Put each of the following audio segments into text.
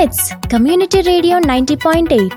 మిట్స్ community radio ninety point eight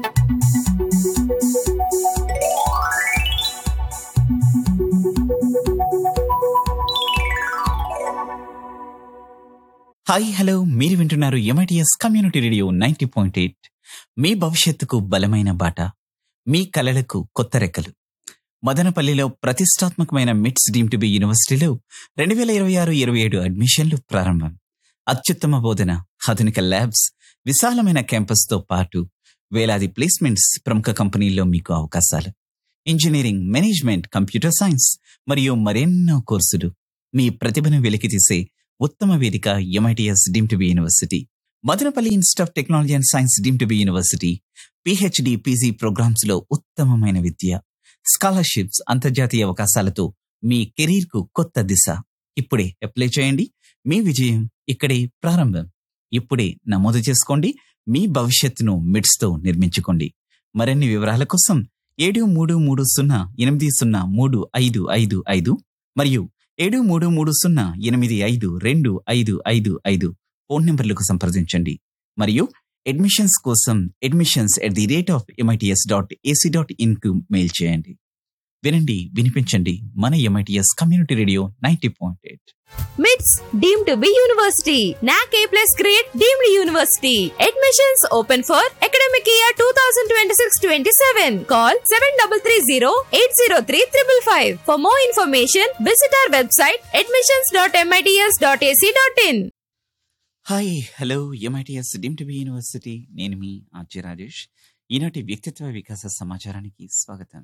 hi hello మీరు వింటున్నారు MITS community radio ninety point eight మీ భవిష్యత్తుకు బలమైన బాట మీ కలలకు కొత్త రెక్కలు మదనపల్లిలో ప్రతిష్టాత్మకమైన మిట్స్ డీమ్ టు బి యూనివర్సిటీలో రెండు వేల ఇరవై ఆరు ఇరవై ఏడు అడ్మిషన్లు ప్రారంభం అత్యుత్తమ బోధన ఆధునిక ల్యాబ్స్ విశాలమైన క్యాంపస్తో పాటు వేలాది ప్లేస్మెంట్స్ ప్రముఖ కంపెనీల్లో మీకు అవకాశాలు ఇంజనీరింగ్ మేనేజ్మెంట్ కంప్యూటర్ సైన్స్ మరియు మరెన్నో కోర్సులు మీ ప్రతిభను వెలికితీసే ఉత్తమ వేదిక MITS deemed to be university Madanapalle institute of technology and science deemed to be university PhD PG programmes లో ఉత్తమమైన విద్య స్కాలర్షిప్స్ అంతర్జాతీయ అవకాశాలతో మీ కెరీర్ కు కొత్త దిశ ఇప్పుడే అప్లై చేయండి మీ విజయం ఇక్కడే ప్రారంభం ఇప్పుడే నమోదు చేసుకోండి మీ భవిష్యత్తును మిడ్స్ తో నిర్మించుకోండి మరిన్ని వివరాల కోసం ఏడు మూడు మూడు సున్నా ఎనిమిది సున్నా మూడు ఐదు ఐదు ఐదు మరియు ఏడు మూడు మూడు సున్నా ఎనిమిది ఐదు రెండు ఐదు ఐదు ఐదు ఫోన్ నెంబర్లకు సంప్రదించండి మరియు అడ్మిషన్స్ కోసం admissions at the rate of MITS dot AC dot in కు మెయిల్ చేయండి వినండి వినిపించండి మన MITS community radio ninety point eight MITS deemed to be university NAAC A plus grade deemed university admissions open for academic year two thousand twenty six twenty seven call seven double three zero eight zero three triple five for more information visit our website admissions dot MITS dot AC dot in hi hello MITS deemed to be university నేను మీ RJ Rajesh ఈనాటి వ్యక్తిత్వ వికాస సమాచారానికి స్వాగతం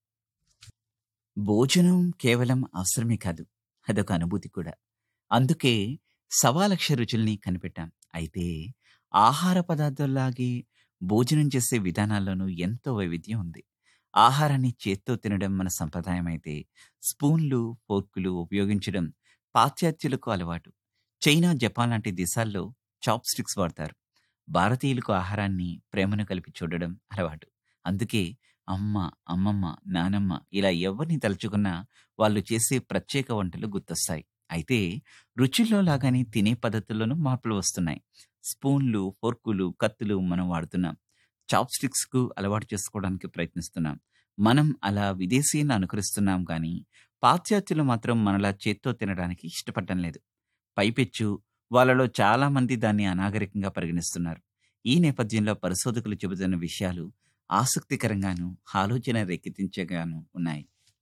భోజనం కేవలం అవసరమే కాదు అదొక అనుభూతి కూడా అందుకే సవా లక్ష రుచుల్ని కనిపెట్టాం అయితే ఆహార పదార్థాల్లాగే భోజనం చేసే విధానాల్లోనూ ఎంతో వైవిధ్యం ఉంది ఆహారాన్ని చేత్తో తినడం మన సంప్రదాయం అయితే స్పూన్లు ఫోర్కులు ఉపయోగించడం పాశ్చాత్యులకు అలవాటు చైనా జపాన్ లాంటి దేశాల్లో చాప్ స్టిక్స్ వాడతారు భారతీయులకు ఆహారాన్ని ప్రేమను కలిపి చూడడం అలవాటు అందుకే అమ్మ అమ్మమ్మ నానమ్మ ఇలా ఎవరిని తలుచుకున్నా వాళ్ళు చేసే ప్రత్యేక వంటలు గుర్తొస్తాయి అయితే రుచుల్లో లాగానే తినే పద్ధతుల్లోనూ మార్పులు వస్తున్నాయి స్పూన్లు ఫోర్కులు కత్తులు మనం వాడుతున్నాం చాప్ స్టిక్స్ కు అలవాటు చేసుకోవడానికి ప్రయత్నిస్తున్నాం మనం అలా విదేశీయులను అనుకరిస్తున్నాం కానీ పాశ్చాత్యులు మాత్రం మనలా చేత్తో తినడానికి ఇష్టపడటం లేదు పైపెచ్చు వాళ్ళలో చాలా మంది దాన్ని అనాగరికంగా పరిగణిస్తున్నారు ఈ నేపథ్యంలో పరిశోధకులు చెబుతున్న విషయాలు ఆసక్తికరంగాను ఆలోచన రేకెత్తించగాను ఉన్నాయి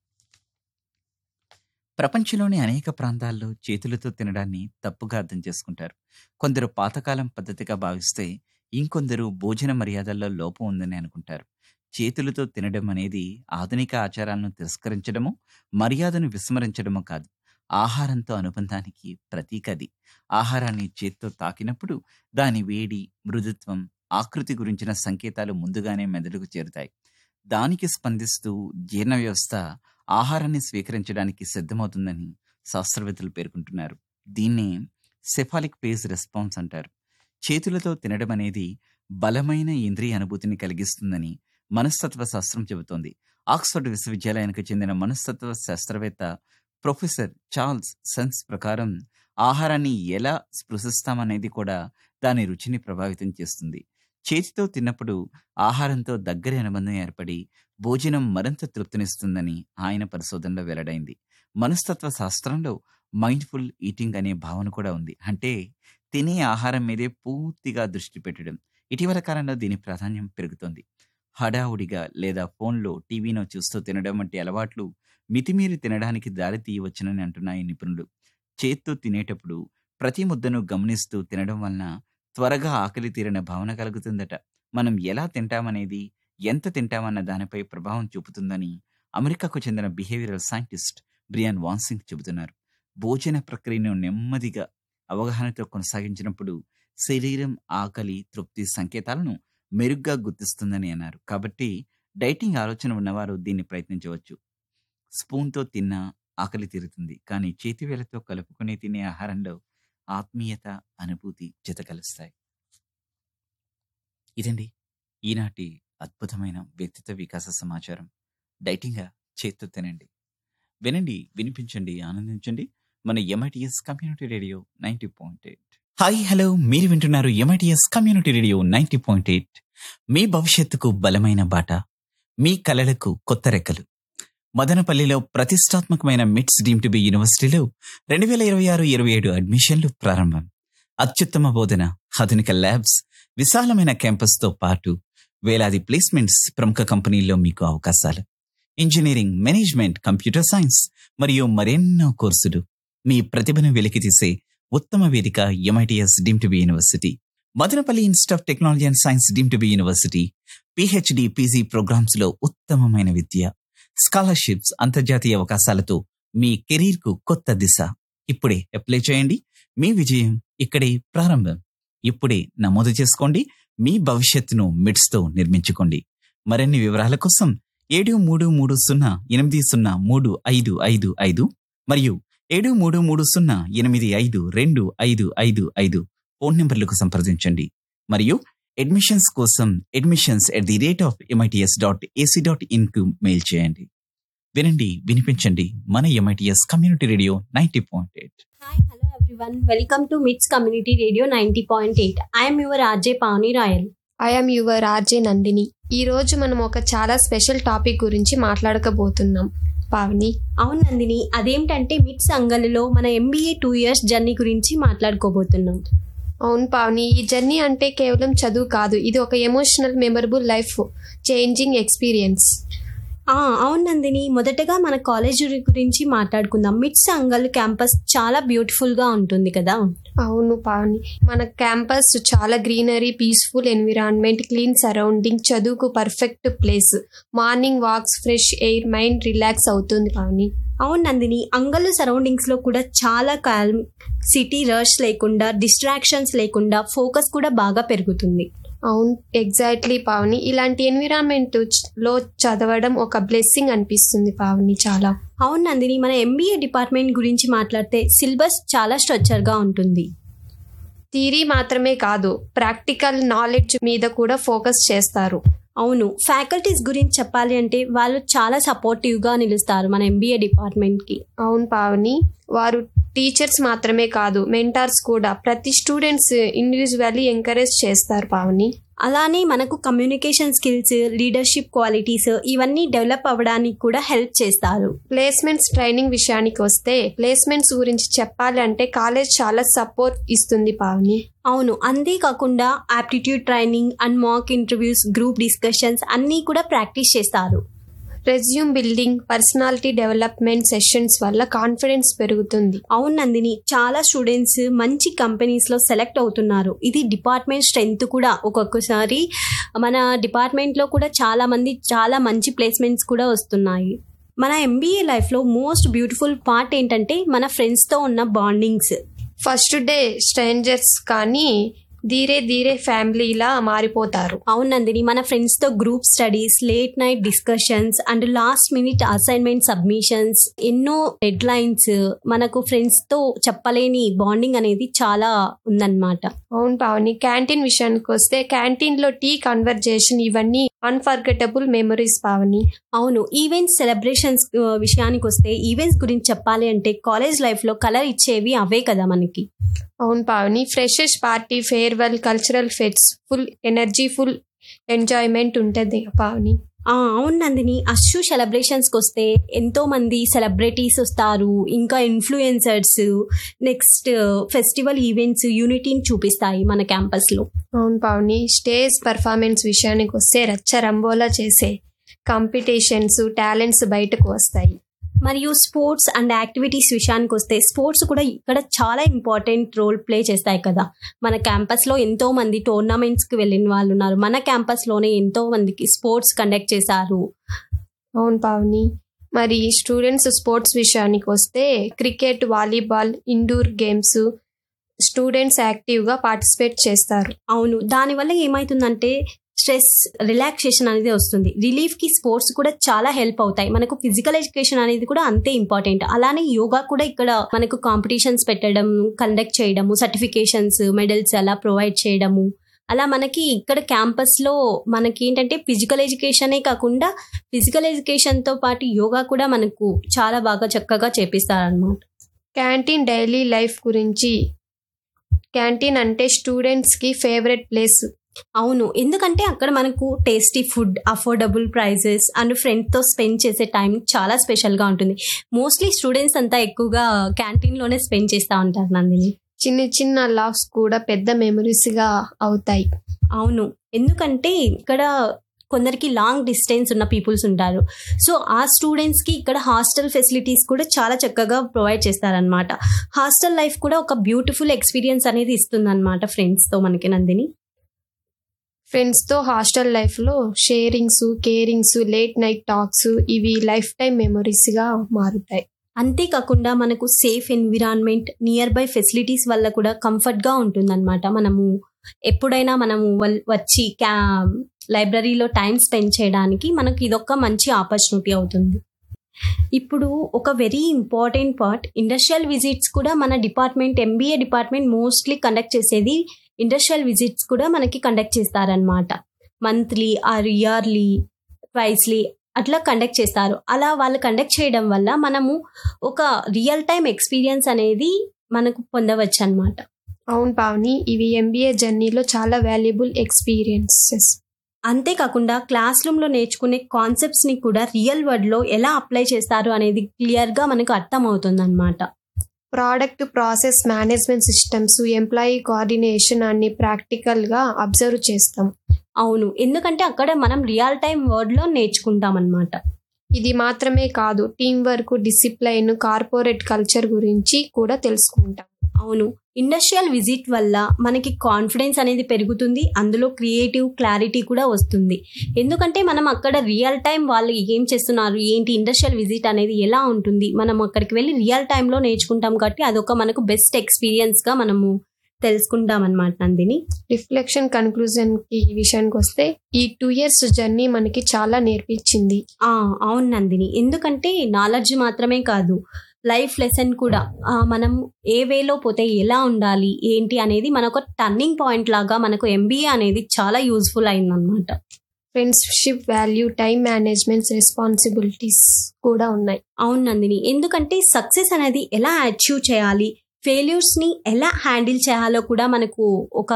ప్రపంచంలోని అనేక ప్రాంతాల్లో చేతులతో తినడాన్ని తప్పుగా అర్థం చేసుకుంటారు కొందరు పాతకాలం పద్ధతిగా భావిస్తే ఇంకొందరు భోజన మర్యాదల్లో లోపం ఉందని అనుకుంటారు చేతులతో తినడం అనేది ఆధునిక ఆచారాలను తిరస్కరించడమో మర్యాదను విస్మరించడమో కాదు ఆహారంతో అనుబంధానికి ప్రతీక అది ఆహారాన్ని చేత్తో తాకినప్పుడు దాని వేడి మృదుత్వం ఆకృతి గురించిన సంకేతాలు ముందుగానే మెదడుకు చేరుతాయి దానికి స్పందిస్తూ జీర్ణ వ్యవస్థ ఆహారాన్ని స్వీకరించడానికి సిద్ధమవుతుందని శాస్త్రవేత్తలు పేర్కొంటున్నారు దీన్నే సెఫాలిక్ పేజ్ రెస్పాన్స్ అంటారు చేతులతో తినడం అనేది బలమైన ఇంద్రియ అనుభూతిని కలిగిస్తుందని మనస్తత్వ శాస్త్రం చెబుతోంది ఆక్స్ఫర్డ్ విశ్వవిద్యాలయానికి చెందిన మనస్తత్వ శాస్త్రవేత్త ప్రొఫెసర్ చార్ల్స్ సన్స్ ప్రకారం ఆహారాన్ని ఎలా స్పృశిస్తామనేది కూడా దాని రుచిని ప్రభావితం చేస్తుంది చేతితో తిన్నప్పుడు ఆహారంతో దగ్గరి అనుబంధం ఏర్పడి భోజనం మరింత తృప్తినిస్తుందని ఆయన పరిశోధనలో వెల్లడైంది మనస్తత్వ శాస్త్రంలో మైండ్ఫుల్ ఈటింగ్ అనే భావన కూడా ఉంది అంటే తినే ఆహారం మీదే పూర్తిగా దృష్టి పెట్టడం ఇటీవల కాలంలో దీని ప్రాధాన్యం పెరుగుతోంది హడావుడిగా లేదా ఫోన్లో టీవీనో చూస్తూ తినడం వంటి అలవాట్లు మితిమీరి తినడానికి దారి తీయవచ్చునని అంటున్నాయి నిపుణులు చేత్తో తినేటప్పుడు ప్రతి ముద్దను గమనిస్తూ తినడం వలన త్వరగా ఆకలి తీరిన భావన కలుగుతుందట మనం ఎలా తింటామనేది ఎంత తింటామన్న దానిపై ప్రభావం చూపుతుందని అమెరికాకు చెందిన బిహేవియరల్ సైంటిస్ట్ బ్రియాన్ వాన్సింగ్ చెబుతున్నారు భోజన ప్రక్రియను నెమ్మదిగా అవగాహనతో కొనసాగించినప్పుడు శరీరం ఆకలి తృప్తి సంకేతాలను మెరుగ్గా గుర్తిస్తుందని అన్నారు కాబట్టి డైటింగ్ ఆలోచన ఉన్నవారు దీన్ని ప్రయత్నించవచ్చు స్పూన్తో తిన్నా ఆకలి తీరుతుంది కానీ చేతివేలతో కలుపుకొని తినే ఆహారంలో ఆత్మీయత అనుభూతి జత కలుస్తాయి ఇదండి ఈనాటి అద్భుతమైన వ్యక్తిత్వ వికాస సమాచారం డైటింగ్గా చేత్తో తినండి వినండి వినిపించండి ఆనందించండి మన MITS community radio ninety point eight hi hello మీరు వింటున్నారు MITS community radio ninety point eight మీ భవిష్యత్తుకు బలమైన బాట మీ కలలకు కొత్త రెక్కలు మదనపల్లిలో ప్రతిష్టాత్మకమైన మిట్స్ డీమ్ టు బి యూనివర్సిటీలో రెండు వేల ఇరవై ఆరు ఇరవై ఏడు అడ్మిషన్లు ప్రారంభం అత్యుత్తమ బోధన ఆధునిక ల్యాబ్స్ విశాలమైన క్యాంపస్తో పాటు వేలాది ప్లేస్మెంట్స్ ప్రముఖ కంపెనీల్లో మీకు అవకాశాలు ఇంజనీరింగ్ మేనేజ్మెంట్ కంప్యూటర్ సైన్స్ మరియు మరెన్నో కోర్సులు మీ ప్రతిభను వెలికితీసే ఉత్తమ వేదిక MITS deemed to be university Madanapalle institute of technology and science deemed to be university PhD PG programmes లో ఉత్తమమైన విద్య స్కాలర్షిప్స్ అంతర్జాతీయ అవకాశాలతో మీ కెరీర్ కు కొత్త దిశ ఇప్పుడే అప్లై చేయండి మీ విజయం ఇక్కడే ప్రారంభం ఇప్పుడే నమోదు చేసుకోండి మీ భవిష్యత్తును మిడ్స్ తో నిర్మించుకోండి మరిన్ని వివరాల కోసం ఏడు మూడు మూడు సున్నా ఎనిమిది సున్నా మూడు ఐదు ఐదు ఐదు మరియు ఏడు మూడు మూడు సున్నా ఎనిమిది ఐదు రెండు ఐదు ఐదు ఐదు ఫోన్ నంబర్లకు సంప్రదించండి మరియు అడ్మిషన్స్ కోసం admissions at the rate of MITS dot AC dot in కు మెయిల్ చేయండి వినండి వినిపించండి మన MITS community radio ninety point eight Hi, hello everyone. Welcome to MITS Community Radio 90.8. I am your RJ Pavni Rayal. I'm your RJ Nandini ఈ రోజు మనం ఒక చాలా స్పెషల్ టాపిక్ గురించి మాట్లాడకబోతున్నాం పావని అవును నందిని అదేంటంటే మిట్స్ అంగలిలో మన ఎంబీఏ టూ ఇయర్స్ జర్నీ గురించి మాట్లాడుకోబోతున్నాం అవును పావని ఈ జర్నీ అంటే కేవలం చదువు కాదు ఇది ఒక emotional memorable life changing experience ఆ, అవును నందిని మొదటగా మన కాలేజ్ గురించి మాట్లాడుకుందాం మిట్స్ అంగల్ క్యాంపస్ చాలా బ్యూటిఫుల్ గా ఉంటుంది కదా అవును పావని మన క్యాంపస్ చాలా greenery peaceful environment clean surrounding చదువుకు perfect place morning walks fresh air mind relax అవుతుంది పావని అవును నందిని అంగల్ సరౌండింగ్స్ లో కూడా చాలా కాల్మ్ సిటీ రష్ లేకుండా డిస్ట్రాక్షన్స్ లేకుండా ఫోకస్ కూడా బాగా పెరుగుతుంది అవును ఎగ్జాక్ట్లీ పావని ఇలాంటి ఎన్విరాన్మెంట్ లో చదవడం ఒక బ్లెస్సింగ్ అనిపిస్తుంది పావని చాలా అవును నందిని మన ఎంబీఏ డిపార్ట్మెంట్ గురించి మాట్లాడితే సిలబస్ చాలా స్ట్రక్చర్ గా ఉంటుంది థీరీ మాత్రమే కాదు ప్రాక్టికల్ నాలెడ్జ్ మీద కూడా ఫోకస్ చేస్తారు అవును ఫ్యాకల్టీస్ గురించి చెప్పాలి అంటే వాళ్ళు చాలా సపోర్టివ్ గా నిలుస్తారు మన ఎంబీఏ డిపార్ట్మెంట్ కి అవును పావని వారు టీచర్స్ మాత్రమే కాదు మెంటార్స్ కూడా ప్రతి స్టూడెంట్స్ ఇండివిజువల్లీ ఎంకరేజ్ చేస్తారు పావని అలానే మనకు కమ్యూనికేషన్ స్కిల్స్ లీడర్షిప్ క్వాలిటీస్ ఇవన్నీ డెవలప్ అవ్వడానికి కూడా హెల్ప్ చేస్తారు ప్లేస్మెంట్స్ ట్రైనింగ్ విషయానికి వస్తే ప్లేస్మెంట్స్ గురించి చెప్పాలి అంటే కాలేజ్ చాలా సపోర్ట్ ఇస్తుంది పావని అవును అంతేకాకుండా aptitude training and mock interviews group discussions అన్నీ కూడా ప్రాక్టీస్ చేస్తారు resume building personality development sessions వల్ల కాన్ఫిడెన్స్ పెరుగుతుంది అవును నందిని చాలా స్టూడెంట్స్ మంచి కంపెనీస్ లో సెలెక్ట్ అవుతున్నారు ఇది డిపార్ట్మెంట్ స్ట్రెంగ్త్ కూడా ఒక్కొక్కసారి మన డిపార్ట్మెంట్ లో కూడా చాలా మంది చాలా మంచి ప్లేస్మెంట్స్ కూడా వస్తున్నాయి మన ఎంబీఏ లైఫ్ లో మోస్ట్ బ్యూటిఫుల్ పార్ట్ ఏంటంటే మన ఫ్రెండ్స్ తో ఉన్న బాండింగ్స్ ఫస్ట్ డే స్ట్రేంజర్స్ కానీ ధీరే ధీరే ఫ్యామిలీలా మారిపోతారు అవును నందిని మన ఫ్రెండ్స్ తో group studies late night discussions and last minute assignment submissions ఎన్నో డెడ్ లైన్స్ మనకు ఫ్రెండ్స్ తో చెప్పలేని బాండింగ్ అనేది చాలా ఉందన్నమాట అవును పావని క్యాంటీన్ విషయానికి వస్తే క్యాంటీన్ లో టీ కన్వర్జేషన్ ఇవన్నీ అన్ఫర్గెటబుల్ మెమరీస్ పావని అవును ఈవెంట్స్ సెలబ్రేషన్స్ విషయానికి వస్తే ఈవెంట్స్ గురించి చెప్పాలి అంటే కాలేజ్ లైఫ్ లో కలర్ ఇచ్చేవి అవే కదా మనకి అవును Pavani freshers party farewell cultural fests full energy full enjoyment ఉంటుంది పావని ఆ, అవును నందిని అషు సెలబ్రేషన్స్ కి వస్తే ఎంతో మంది సెలబ్రిటీస్ వస్తారు ఇంకా ఇన్ఫ్లుయెన్సర్స్ నెక్స్ట్ ఫెస్టివల్ ఈవెంట్స్ యూనిటీని చూపిస్తాయి మన క్యాంపస్ లో అవును పావని స్టేజ్ పర్ఫార్మెన్స్ విషయానికి వస్తే రచ్చ రంబోలా చేసే కాంపిటీషన్స్ టాలెంట్స్ బయటకు వస్తాయి మరియు స్పోర్ట్స్ అండ్ యాక్టివిటీస్ విషయానికి వస్తే స్పోర్ట్స్ కూడా ఇక్కడ చాలా ఇంపార్టెంట్ రోల్ ప్లే చేస్తాయి కదా మన క్యాంపస్ లో ఎంతో మంది టోర్నమెంట్స్ కి వెళ్ళిన వాళ్ళు ఉన్నారు మన క్యాంపస్ లోనే ఎంతో మందికి స్పోర్ట్స్ కండక్ట్ చేశారు అవును పావని మరి స్టూడెంట్స్ స్పోర్ట్స్ విషయానికి వస్తే cricket volleyball indoor games students యాక్టివ్గా పార్టిసిపేట్ చేస్తారు అవును దానివల్ల ఏమవుతుందంటే స్ట్రెస్ రిలాక్సేషన్ అనేది వస్తుంది రిలీఫ్ కి స్పోర్ట్స్ కూడా చాలా హెల్ప్ అవుతాయి మనకు ఫిజికల్ ఎడ్యుకేషన్ అనేది కూడా అంతే ఇంపార్టెంట్ అలానే యోగా కూడా ఇక్కడ మనకు కాంపిటీషన్స్ పెట్టడం కండక్ట్ చేయడము సర్టిఫికేషన్స్ మెడల్స్ అలా ప్రొవైడ్ చేయడము అలా మనకి ఇక్కడ క్యాంపస్ లో మనకి ఏంటంటే ఫిజికల్ ఎడ్యుకేషనే కాకుండా ఫిజికల్ ఎడ్యుకేషన్ తో పాటు యోగా కూడా మనకు చాలా బాగా చక్కగా చేపిస్తారనమాట క్యాంటీన్ డైలీ లైఫ్ గురించి క్యాంటీన్ అంటే స్టూడెంట్స్కి ఫేవరెట్ ప్లేస్ అవును ఎందుకంటే అక్కడ మనకు tasty food affordable prices and ఫ్రెండ్తో స్పెండ్ చేసే టైం చాలా స్పెషల్గా ఉంటుంది మోస్ట్లీ స్టూడెంట్స్ అంతా ఎక్కువగా క్యాంటీన్లోనే స్పెండ్ చేస్తూ ఉంటారు నందిని చిన్న చిన్న లావ్స్ కూడా పెద్ద మెమరీస్గా అవుతాయి అవును ఎందుకంటే ఇక్కడ కొందరికి లాంగ్ డిస్టెన్స్ ఉన్న పీపుల్స్ ఉంటారు సో ఆ స్టూడెంట్స్కి ఇక్కడ హాస్టల్ ఫెసిలిటీస్ కూడా చాలా చక్కగా ప్రొవైడ్ చేస్తారనమాట హాస్టల్ లైఫ్ కూడా ఒక బ్యూటిఫుల్ ఎక్స్పీరియన్స్ అనేది ఇస్తుందన్నమాట ఫ్రెండ్స్తో మనకి నందిని ఫ్రెండ్స్తో హాస్టల్ లైఫ్లో sharings carings late night talks ఇవి లైఫ్ టైం మెమరీస్గా మారుతాయి అంతేకాకుండా మనకు safe environment nearby facilities వల్ల కూడా కంఫర్ట్గా ఉంటుందన్నమాట మనము ఎప్పుడైనా మనము వల్- వచ్చి క్యా లైబ్రరీలో టైం స్పెండ్ చేయడానికి మనకి ఇదొక మంచి ఆపర్చునిటీ అవుతుంది ఇప్పుడు ఒక very important part industrial visits కూడా మన department MBA department mostly conduct చేసేది ఇండస్ట్రియల్ విజిట్స్ కూడా మనకి కండక్ట్ చేస్తారనమాట మంత్లీ ఆర్ ఇయర్లీ ట్వైస్లీ అట్లా కండక్ట్ చేస్తారు అలా వాళ్ళు కండక్ట్ చేయడం వల్ల మనము ఒక రియల్ టైం ఎక్స్పీరియన్స్ అనేది మనకు పొందవచ్చు అనమాట అవును పావని ఇవి ఎంబీఏ జర్నీలో చాలా వాల్యుబుల్ ఎక్స్పీరియన్సెస్ అంతేకాకుండా క్లాస్ రూమ్లో నేర్చుకునే కాన్సెప్ట్స్ని కూడా రియల్ వరల్డ్లో ఎలా అప్లై చేస్తారు అనేది క్లియర్గా మనకు అర్థమవుతుంది అనమాట product process management systems employee coordination అన్ని ప్రాక్టికల్గా అబ్జర్వ్ చేస్తాం అవును ఎందుకంటే అక్కడ మనం రియల్ టైం వర్డ్లో నేర్చుకుంటాం అనమాట ఇది మాత్రమే కాదు teamwork discipline corporate culture గురించి కూడా తెలుసుకుంటాం అవును ఇండస్ట్రియల్ విజిట్ వల్ల మనకి కాన్ఫిడెన్స్ అనేది పెరుగుతుంది అందులో క్రియేటివ్ క్లారిటీ కూడా వస్తుంది ఎందుకంటే మనం అక్కడ రియల్ టైం వాళ్ళు ఏం చేస్తున్నారు ఏంటి ఇండస్ట్రియల్ విజిట్ అనేది ఎలా ఉంటుంది మనం అక్కడికి వెళ్ళి రియల్ టైంలో నేర్చుకుంటాం కాబట్టి అదొక మనకు బెస్ట్ ఎక్స్పీరియన్స్గా మనము తెలుసుకుంటాం అనమాట నందిని రిఫ్లెక్షన్ కన్క్లూజన్ కి విషయానికి వస్తే ఈ టూ ఇయర్స్ జర్నీ మనకి చాలా నేర్పించింది ఆ, అవును నందిని ఎందుకంటే నాలెడ్జ్ మాత్రమే కాదు లైఫ్ లెసన్ కూడా ఆ, మనం ఏ వేలో పోతే ఎలా ఉండాలి ఏంటి అనేది మనకు టర్నింగ్ పాయింట్ లాగా మనకు ఎంబీఏ అనేది చాలా యూజ్ఫుల్ అయిందనమాట friendship value time management responsibilities కూడా ఉన్నాయి అవును నందిని ఎందుకంటే సక్సెస్ అనేది ఎలా అచీవ్ చేయాలి ఫెయిల్యూర్స్ని ఎలా హ్యాండిల్ చేయాలో కూడా మనకు ఒక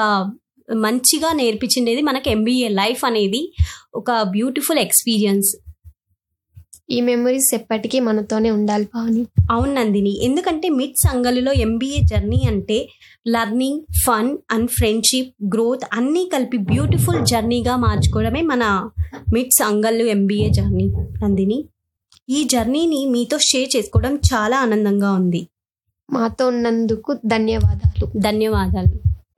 మంచిగా నేర్పించిండేది మనకు ఎంబీఏ లైఫ్ అనేది ఒక బ్యూటిఫుల్ ఎక్స్పీరియన్స్ ఈ మెమరీస్ ఎప్పటికీ మనతోనే ఉండాలి పావని అవును నందిని ఎందుకంటే మిడ్ సంగలిలో ఎంబీఏ జర్నీ అంటే learning fun and friendship growth అన్నీ కలిపి బ్యూటిఫుల్ జర్నీగా మార్చుకోవడమే మన మిడ్ సంగల్లు ఎంబీఏ జర్నీ నందిని ఈ జర్నీని మీతో షేర్ చేసుకోవడం చాలా ఆనందంగా ఉంది మాతో ఉన్నందుకు ధన్యవాదాలు ధన్యవాదాలు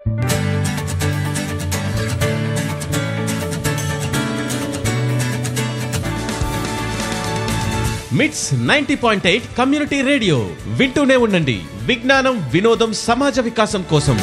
MITS ninety point eight community radio వింటూనే ఉండండి విజ్ఞానం వినోదం సమాజ వికాసం కోసం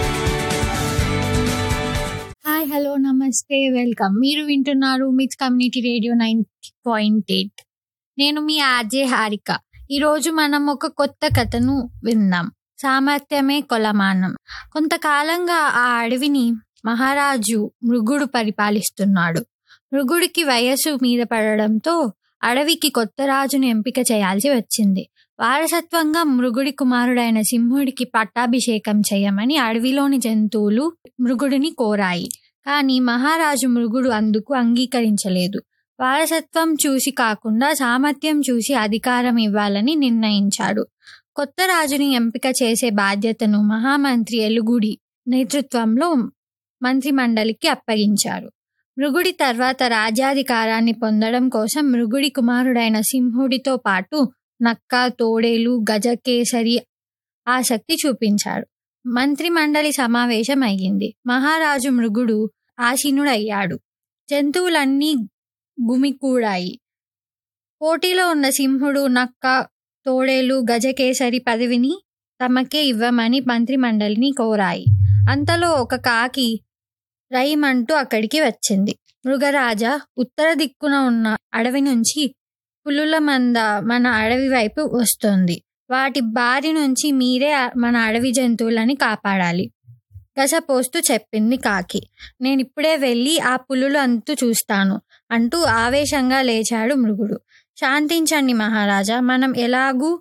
హాయ్ హలో నమస్తే వెల్కమ్ మీరు వింటున్నారు MITS community radio nine point eight నేను మీ ఆర్జే హారిక ఈరోజు మనం ఒక కొత్త కథను విందాం సామర్థ్యమే కొలమానం కొంతకాలంగా ఆ అడవిని మహారాజు మృగుడు పరిపాలిస్తున్నాడు మృగుడికి వయస్సు మీద పడడంతో అడవికి కొత్త రాజును ఎంపిక చేయాల్సి వచ్చింది వారసత్వంగా మృగుడి కుమారుడైన సింహుడికి పట్టాభిషేకం చేయమని అడవిలోని జంతువులు మృగుడిని కోరాయి కానీ మహారాజు మృగుడు అందుకు అంగీకరించలేదు వారసత్వం చూసి కాకుండా సామర్థ్యం చూసి అధికారం ఇవ్వాలని నిర్ణయించాడు కొత్త రాజుని ఎంపిక చేసే బాధ్యతను మహామంత్రి ఎలుగుడి నేతృత్వంలో మంత్రిమండలికి అప్పగించారు మృగుడి తర్వాత రాజ్యాధికారాన్ని పొందడం కోసం మృగుడి కుమారుడైన సింహుడితో పాటు నక్క తోడేలు గజకేసరి ఆసక్తి చూపించాడు మంత్రిమండలి సమావేశం అయ్యింది మహారాజు మృగుడు ఆసీనుడయ్యాడు జంతువులన్నీ గుమికూడాయి పోటీలో ఉన్న సింహుడు నక్క తోడేలు గజకేసరి పదవిని తమకే ఇవ్వమని మంత్రిమండలిని కోరాయి అంతలో ఒక కాకి రైమంటూ అక్కడికి వచ్చింది మృగరాజా ఉత్తర దిక్కున ఉన్న అడవి నుంచి పులుల మంద మన అడవి వైపు వస్తోంది వాటి బారి నుంచి మీరే మన అడవి జంతువులని కాపాడాలి గసపోస్తూ చెప్పింది కాకి నేనిప్పుడే వెళ్ళి ఆ పులులు అంతు చూస్తాను అంటూ ఆవేశంగా లేచాడు మృగుడు శాంతించండి మహారాజా మనం ఎలాగూ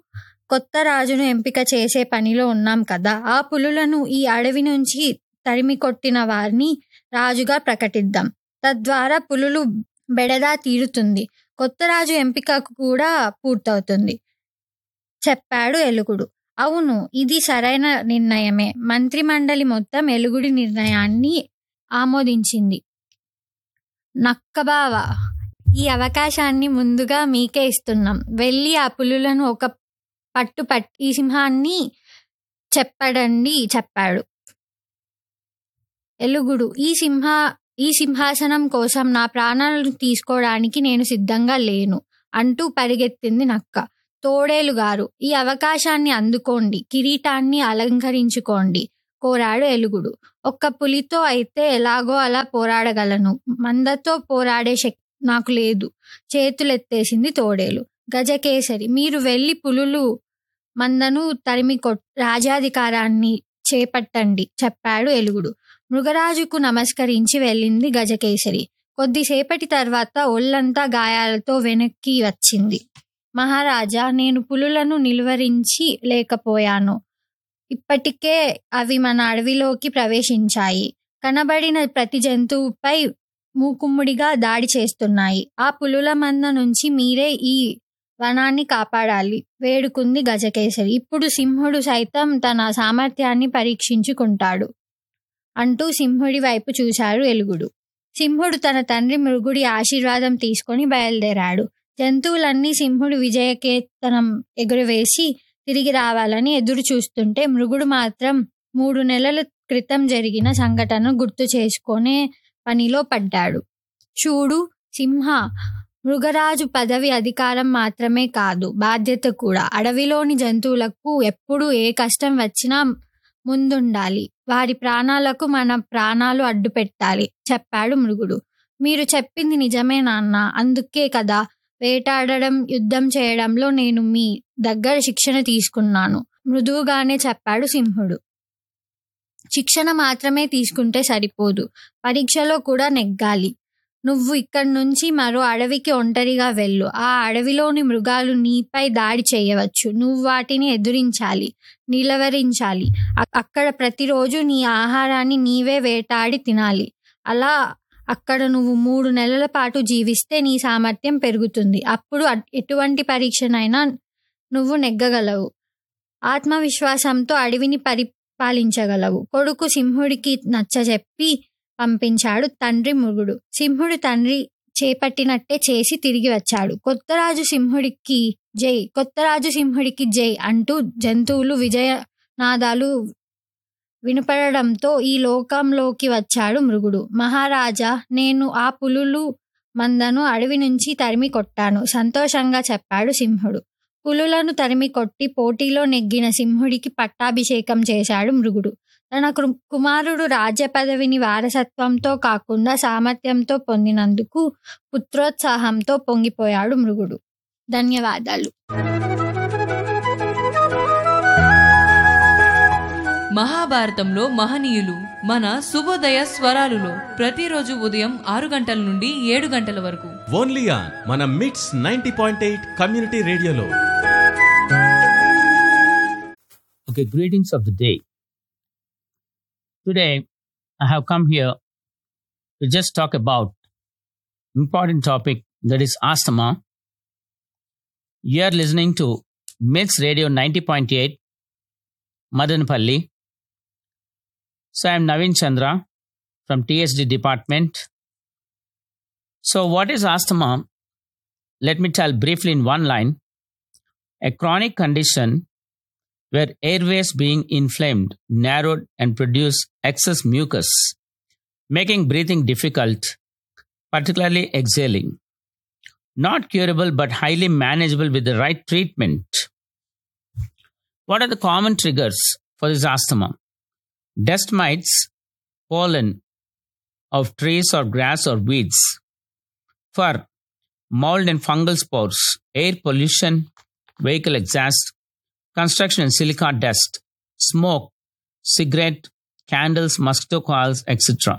కొత్త రాజును ఎంపిక చేసే పనిలో ఉన్నాం కదా ఆ పులులను ఈ అడవి నుంచి తరిమి కొట్టిన వారిని రాజుగా ప్రకటిద్దాం తద్వారా పులులు బెడదా తీరుతుంది కొత్త రాజు ఎంపిక కూడా పూర్తవుతుంది చెప్పాడు ఎలుగుడు అవును ఇది సరైన నిర్ణయమే మంత్రిమండలి మొత్తం ఎలుగుడి నిర్ణయాన్ని ఆమోదించింది నక్కబావ ఈ అవకాశాన్ని ముందుగా మీకే ఇస్తున్నాం వెళ్ళి ఆ పులులను ఒక పట్టు పట్టి ఈ సింహాన్ని చెప్పడండి చెప్పాడు ఎలుగుడు ఈ సింహ ఈ సింహాసనం కోసం నా ప్రాణాలను తీసుకోవడానికి నేను సిద్ధంగా లేను అంటూ పరిగెత్తింది నక్క తోడేలు గారు ఈ అవకాశాన్ని అందుకోండి కిరీటాన్ని అలంకరించుకోండి కోరాడు ఎలుగుడు ఒక్క పులితో అయితే ఎలాగో అలా పోరాడగలను మందతో పోరాడే శక్తి నాకు లేదు చేతులెత్తేసింది తోడేలు గజకేసరి మీరు వెళ్ళి పులులు మందను తరిమి కొట్ రాజాధికారాన్ని చేపట్టండి చెప్పాడు ఎలుగుడు మృగరాజుకు నమస్కరించి వెళ్ళింది గజకేసరి కొద్దిసేపటి తర్వాత ఒళ్ళంతా గాయాలతో వెనక్కి వచ్చింది మహారాజా నేను పులులను నిలువరించి లేకపోయాను ఇప్పటికే అవి మన అడవిలోకి ప్రవేశించాయి కనబడిన ప్రతి జంతువుపై మూకుమ్ముడిగా దాడి చేస్తున్నాయి ఆ పులుల మంద నుంచి మీరే ఈ వనాన్ని కాపాడాలి వేడుకుంది గజకేసరి ఇప్పుడు సింహుడు సైతం తన సామర్థ్యాన్ని పరీక్షించుకుంటాడు అంటూ సింహుడి వైపు చూశాడు ఎలుగుడు సింహుడు తన తండ్రి మృగుడి ఆశీర్వాదం తీసుకొని బయలుదేరాడు జంతువులన్నీ సింహుడు విజయకేతనం ఎగురవేసి తిరిగి రావాలని ఎదురు చూస్తుంటే మృగుడు మాత్రం మూడు నెలల క్రితం జరిగిన సంఘటన గుర్తు చేసుకునే పనిలో పడ్డాడు చూడు సింహ మృగరాజు పదవి అధికారం మాత్రమే కాదు బాధ్యత కూడా అడవిలోని జంతువులకు ఎప్పుడు ఏ కష్టం వచ్చినా ముందుండాలి వారి ప్రాణాలకు మన ప్రాణాలు అడ్డు పెట్టాలి చెప్పాడు మృగుడు మీరు చెప్పింది నిజమే నాన్న అందుకే కదా వేటాడడం యుద్ధం చేయడంలో నేను మీ దగ్గర శిక్షణ తీసుకున్నాను మృదువుగానే చెప్పాడు సింహుడు శిక్షణ మాత్రమే తీసుకుంటే సరిపోదు పరీక్షలో కూడా నెగ్గాలి నువ్వు ఇక్కడి నుంచి మరో అడవికి ఒంటరిగా వెళ్ళు ఆ అడవిలోని మృగాలు నీపై దాడి చేయవచ్చు నువ్వు వాటిని ఎదురించాలి నిలవరించాలి అ- అక్కడ ప్రతిరోజు నీ ఆహారాన్ని నీవే వేటాడి తినాలి అలా అక్కడ నువ్వు మూడు నెలల పాటు జీవిస్తే నీ సామర్థ్యం పెరుగుతుంది అప్పుడు అట్- ఎటువంటి పరీక్షనైనా నువ్వు నెగ్గగలవు ఆత్మవిశ్వాసంతో అడవిని పరిపాలించగలవు కొడుకు సింహుడికి నచ్చజెప్పి పంపించాడు తండ్రి మృగుడు సింహుడు తండ్రి చేపట్టినట్టే చేసి తిరిగి వచ్చాడు కొత్తరాజు సింహుడికి జై కొత్తరాజు సింహుడికి జై అంటూ జంతువులు విజయనాదాలు వినపడడంతో ఈ లోకంలోకి వచ్చాడు మృగుడు మహారాజా నేను ఆ పులులు మందను అడవి నుంచి తరిమి కొట్టాను సంతోషంగా చెప్పాడు సింహుడు పులులను తరిమి కొట్టి పోటీలో నెగ్గిన సింహుడికి పట్టాభిషేకం చేశాడు మృగుడు తన కృ- కుమారుడు రాజ్య పదవిని వారసత్వంతో కాకుండా సామర్థ్యంతో పొందినందుకు పుత్రోత్సాహంతో పొంగిపోయాడు మృగుడు ధన్యవాదాలు మహాభారతంలో మహనీయులు మన శుభోదయ స్వరాలులో ప్రతిరోజు ఉదయం ఆరు గంటల నుండి ఏడు గంటల వరకు ఓన్లీ ఆన్ మన MITS ninety point eight community radio Okay, greetings of the day. Today, I have come here to just talk about important topic that is asthma. You are listening to Mix Radio 90.8, Madanpalli. So I am Navin Chandra from TSD department. So what is asthma? Let me tell briefly in one line. A chronic condition where airways being inflamed, narrowed, and produce excess mucus, making breathing difficult, particularly exhaling. Not curable but highly manageable with the right treatment. What are the common triggers for this asthma? Dust mites, pollen of trees or grass or weeds, fur, mold and fungal spores, air pollution, vehicle exhaust, construction and silica dust, smoke, cigarette, candles, mosquito coils, etc.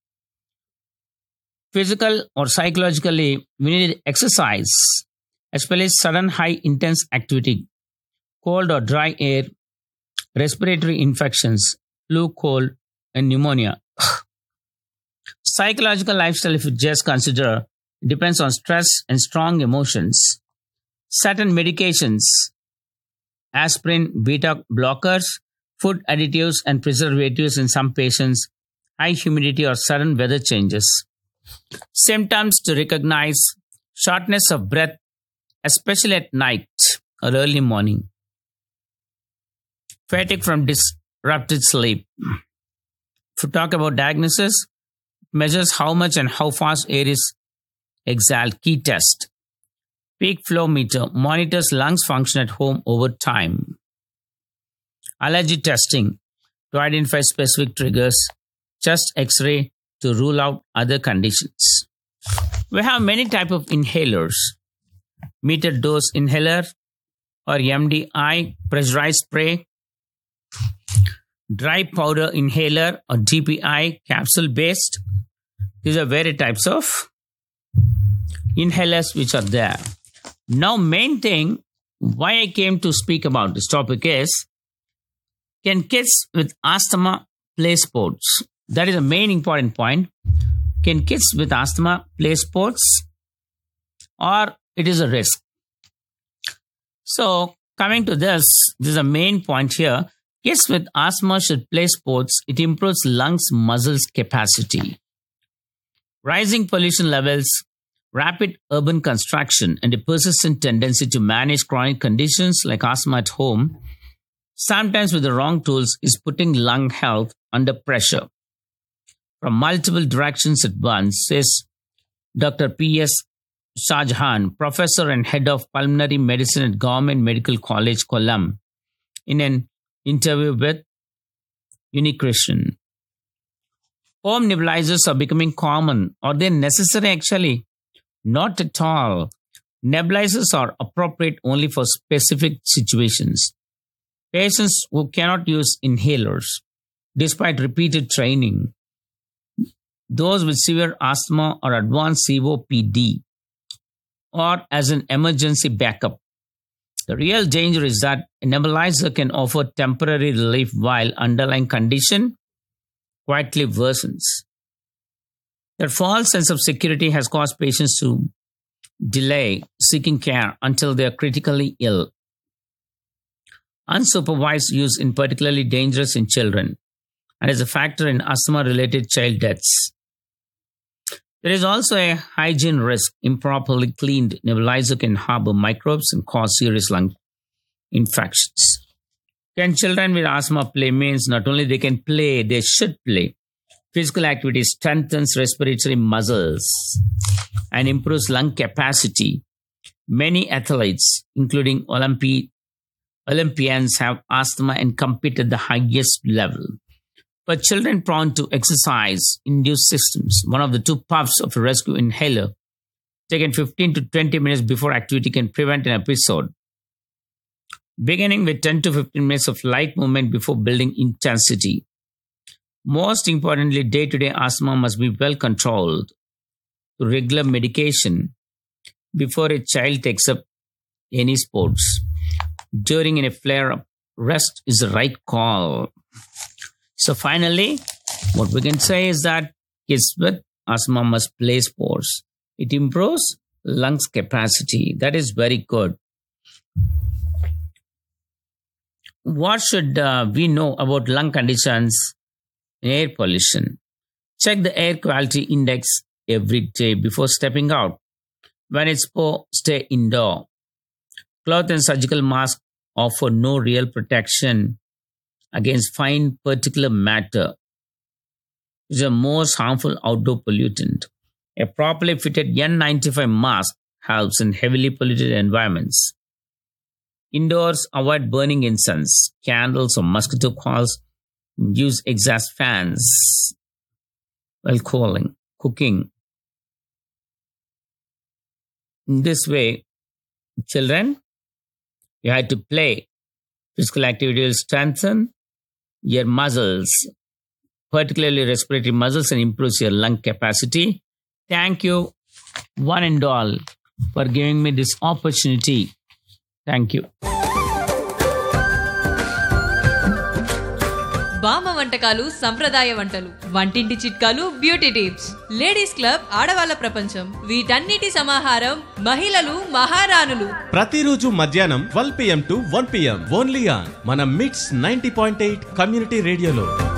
Physical or psychologically, we need exercise, especially sudden high intense activity, cold or dry air, respiratory infections, flu, cold, and pneumonia. Psychological lifestyle, if you just consider, depends on stress and strong emotions. Certain medications, aspirin, beta blockers, food additives, and preservatives in some patients, high humidity or sudden weather changes. Symptoms to recognize shortness of breath, especially at night or early morning. Fatigue from disrupted sleep. If we talk about diagnosis, measures how much and how fast air is exhaled. Key test. Peak flow meter monitors lungs function at home over time. Allergy testing to identify specific triggers. Chest X-ray to rule out other conditions. We have many type of inhalers. Metered dose inhaler or MDI pressurized spray, dry powder inhaler or DPI capsule based. These are various types of inhalers which are there. Now, main thing why I came to speak about this topic is can kids with asthma play sports? That is a main important point. Can kids with asthma play sports or it is a risk? So, coming to this, this is a main point here. Kids with asthma should play sports. It improves lungs muscles capacity. Rising pollution levels, rapid urban construction, and a persistent tendency to manage chronic conditions like asthma at home, sometimes with the wrong tools, is putting lung health under pressure from multiple directions at once, says Dr. P.S. Shahjahan, professor and head of pulmonary medicine at Government Medical College, Kollam, in an interview with Unicretion. Home nebulizers are becoming common. Are they necessary actually? Not at all. Nebulizers are appropriate only for specific situations. Patients who cannot use inhalers, despite repeated training, those with severe asthma or advanced COPD, or as an emergency backup. The real danger is that a nebulizer can offer temporary relief while underlying condition quietly worsens. That false sense of security has caused patients to delay seeking care until they are critically ill. Unsupervised use is particularly dangerous in children and is a factor in asthma related child deaths. There is also a hygiene risk. Improperly cleaned nebulizer can harbor microbes and cause serious lung infections. Can children with asthma play means not only they can play, they should play. Physical activity strengthens respiratory muscles and improves lung capacity. Many athletes, including Olympi- Olympians, have asthma and compete at the highest level. For children prone to exercise induced systems, one of the two puffs of a rescue inhaler taken 15 to 20 minutes before activity can prevent an episode. Beginning with 10 to 15 minutes of light movement before building intensity. Most importantly, day to day asthma must be well controlled through regular medication before a child takes up any sports. During a flare up, rest is the right call. So, finally, what we can say is that kids with asthma must play sports. It improves lungs capacity. That is very good. What should uh, we know about lung conditions in air pollution? Check the air quality index every day before stepping out. When it's poor, stay indoor. Cloth and surgical masks offer no real protection against fine particulate matter, which is the most harmful outdoor pollutant. A properly fitted N95 mask helps in heavily polluted environments. Indoors, avoid burning incense, candles, or mosquito coils. Use exhaust fans while cooling, cooking. In this way, children, you have to play. Physical activity will strengthen your muscles, particularly respiratory muscles, and improves your lung capacity. Thank you, one and all, for giving me this opportunity. Thank you. బామ్మ వంటకాలు సంప్రదాయ వంటలు వంటింటి చిట్కాలు beauty tips ladies club ఆడవాళ్ళ ప్రపంచం వీటన్నిటి సమాహారం మహిళలు మహారాణులు ప్రతిరోజు మధ్యాహ్నం twelve PM to one PM only on మన MITS ninety point eight community రేడియోలో